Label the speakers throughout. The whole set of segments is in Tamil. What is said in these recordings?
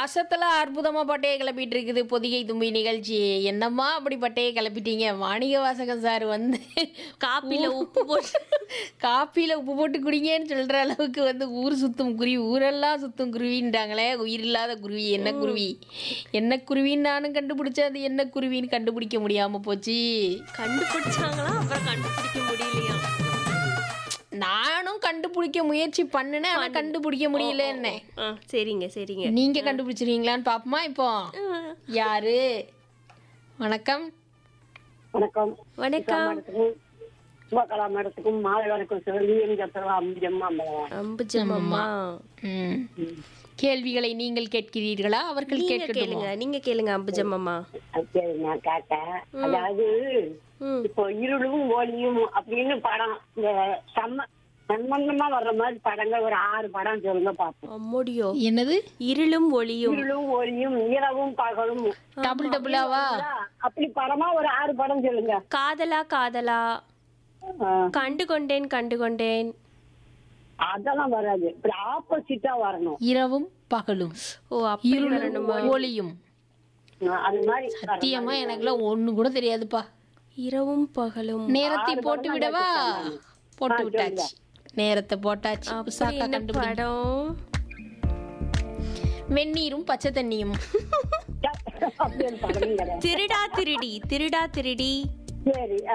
Speaker 1: அசத்தல அற்புதமா பட்டையை கிளப்பிட்டு இருக்குது பொதிகை தும்பி நிகழ்ச்சி என்னம்மா அப்படி பட்டையை கிளப்பிட்டீங்க மாணிக வாசகன் சார் வந்து
Speaker 2: காப்பில உப்பு போட்டு
Speaker 1: காப்பியில் உப்பு போட்டு குடிங்கன்னு சொல்கிற அளவுக்கு வந்து ஊர் சுத்தும் குருவி ஊரெல்லாம் சுத்தும் குருவின்றாங்களே உயிர் இல்லாத குருவி என்ன குருவி என்ன குருவின்னு நானும் கண்டுபிடிச்சேன் அது என்ன குருவின்னு கண்டுபிடிக்க முடியாமல் போச்சு
Speaker 2: கண்டுபிடிச்சாங்களா அப்புறம் கண்டுபிடிக்க முடியலையா
Speaker 1: நானும் கண்டுபிடிக்க முயற்சி பண்ணினேன் ஆனால் கண்டுபிடிக்க முடியல என்ன
Speaker 2: ஆ சரிங்க சரிங்க
Speaker 1: நீங்கள் கண்டுபிடிச்சிருவீங்களான்னு பார்ப்போமா இப்போ
Speaker 2: ஆ,
Speaker 1: யாரு வணக்கம்
Speaker 3: வணக்கம்
Speaker 2: வணக்கம்
Speaker 3: மேடத்துக்கும் சுபகலா மேடத்துக்கும் மாலை வணக்கம் சொல்லி எங்க அம்மா அம்பலம்
Speaker 2: அம்புஜம் அம்மா
Speaker 1: ம். கேள்விகளை நீங்கள் கேட்கிறீர்களா அவர்கள்
Speaker 2: நீங்க
Speaker 1: கேட்கட்டுமா
Speaker 2: கேளுங்க நீங்க கேளுங்க அம்புஜம் அம்மா
Speaker 3: சரி நான் கேட்டேன் அதாவது
Speaker 2: ம்
Speaker 3: இப்போ இருளும் ஒளியும் அப்படின்னு படம் இந்த சம்ம சம்பந்தமா வர்ற மாதிரி படங்கள் ஒரு ஆறு படம் சொல்லுங்க பாப்போம்
Speaker 2: அம்முடியோ
Speaker 1: என்னது
Speaker 2: இருளும் ஒளியும்
Speaker 3: இருளும் ஒளியும் இரவும் பகலும்
Speaker 1: டபுள் டபுளாவா
Speaker 3: அப்படி படமா ஒரு ஆறு படம் சொல்லுங்க
Speaker 2: காதலா காதலா
Speaker 3: ஆ,
Speaker 2: கண்டு கொண்டேன் கண்டு கொண்டேன்
Speaker 3: அதெல்லாம் வராது இப்படி ஆப்போசிட்டா வரணும்
Speaker 1: இரவும் பகலும்
Speaker 2: ஓ அப்படி
Speaker 1: இருளும்
Speaker 2: வரணுமா
Speaker 1: ஒளியும்
Speaker 3: ஆ, அது மாதிரி
Speaker 1: சத்தியமா எனக்குலாம் ஒண்ணு கூட தெரியாதுப்பா
Speaker 2: இரவும் பகலும்
Speaker 1: நேரத்தை போட்டு விடவா போட்டு விட்டாச்சு நேரத்தை போட்டாச்சு
Speaker 2: அப்படி
Speaker 1: உஷாக்கா
Speaker 2: என்ன
Speaker 1: கண்டுபிடி
Speaker 2: படம்
Speaker 1: வெந்நீரும் பச்சை தண்ணியும்
Speaker 3: அப்படி ஒரு படமும் கிடையாது
Speaker 2: திருடா திருடி திருடா திருடி
Speaker 3: சரி ஆ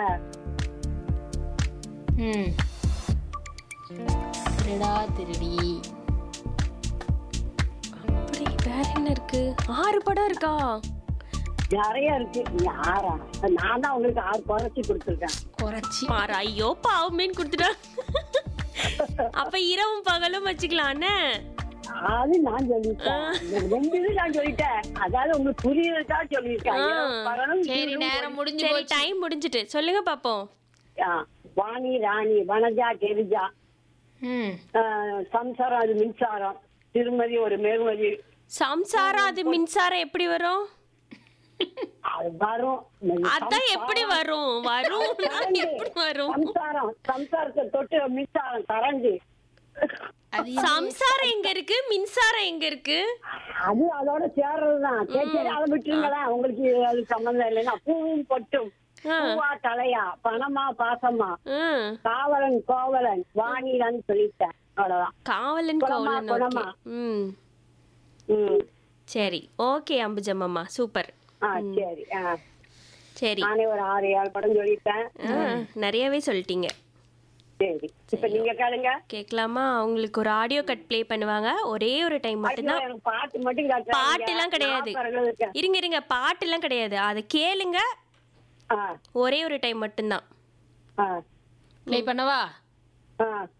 Speaker 1: ம் திருடா திருடி
Speaker 2: அப்படி வேற என்ன இருக்கு ஆறு படம் இருக்கா
Speaker 3: நிறைய இருக்கு யாரா நான் தான் உங்களுக்கு ஆறு குறைச்சி கொடுத்துருக்கேன்
Speaker 1: குறைச்சி
Speaker 2: பாரு ஐயோ பாவமேன்னு கொடுத்துட்டா அப்ப இரவும் பகலும் வச்சுக்கலாம்னே
Speaker 3: அது நான் சொல்லிட்டேன் இந்த ரெண்டு இது நான் சொல்லிட்டேன் அதாவது உங்களுக்கு புரியுறதா சொல்லியிருக்கேன்
Speaker 2: ஆ.
Speaker 3: இரவு பகலும்
Speaker 1: சரி
Speaker 3: இருளும்
Speaker 1: நேரம் முடிஞ்சு
Speaker 2: சரி
Speaker 1: போச்சு
Speaker 2: டைம் முடிஞ்சிட்டு சொல்லுங்க பாப்போம்
Speaker 3: ஆ, வாணி ராணி வனஜா கெரிஜா
Speaker 1: ம்
Speaker 3: ஆ, சம்சாரம் அது மின்சாரம் திருமதி ஒரு மேல்மதி
Speaker 2: சம்சாரம் அது மின்சாரம் எப்படி வரும்
Speaker 3: அது வரும்
Speaker 2: அதான் எப்படி வரும் வரும் எப்படி வரும்
Speaker 3: சம்சாரம் சம்சாரத்தை தொட்டு மின்சாரம் கரண்டு
Speaker 1: அது
Speaker 2: சம்சாரம் எங்க இருக்கு மின்சாரம் எங்க இருக்கு
Speaker 3: அது அதோட சேர்றதுதான் சரி சரி அதை விட்டுருங்களேன் உங்களுக்கு அது சம்மந்தம் இல்லைன்னா பூவும் பொட்டும்
Speaker 2: ஆ.
Speaker 3: பூவா தலையா பணமா பாசமா
Speaker 2: ம்.
Speaker 3: காவலன் கோவலன் வாணிலன்னு சொல்லிட்டேன் அவ்வளவுதான்
Speaker 2: காவலன்
Speaker 3: குணமா,
Speaker 2: கவுலன் ஓகே
Speaker 3: குணமா.
Speaker 2: ம்
Speaker 3: ம்
Speaker 2: சரி ஓகே அம்புஜம் அம்மா சூப்பர்
Speaker 3: ஆ சரி ஆ
Speaker 2: சரி
Speaker 3: நானே ஒரு ஆறு ஏழு படம் சொல்லிட்டேன்
Speaker 2: ஆ, நிறையவே சொல்லிட்டீங்க
Speaker 3: சரி இப்ப நீங்க கேளுங்க
Speaker 2: கேட்கலாமா உங்களுக்கு ஒரு ஆடியோ கட் ப்ளே பண்ணுவாங்க ஒரே ஒரு டைம்
Speaker 3: ஐயோ,
Speaker 2: மட்டும்தான்
Speaker 3: எனக்கு பாட்டு மட்டும் கேட்கறாங்க.
Speaker 2: பாட்டுலாம் கிடையாது
Speaker 3: நான் பிறகு இருக்கேன்.
Speaker 2: இருங்க இருங்க பாட்டுலாம் கிடையாது அதை கேளுங்க
Speaker 3: ஆ
Speaker 2: ஒரே ஒரு டைம் மட்டும்தான்
Speaker 3: ஆ
Speaker 1: ப்ளே பண்ணவா
Speaker 3: ஆ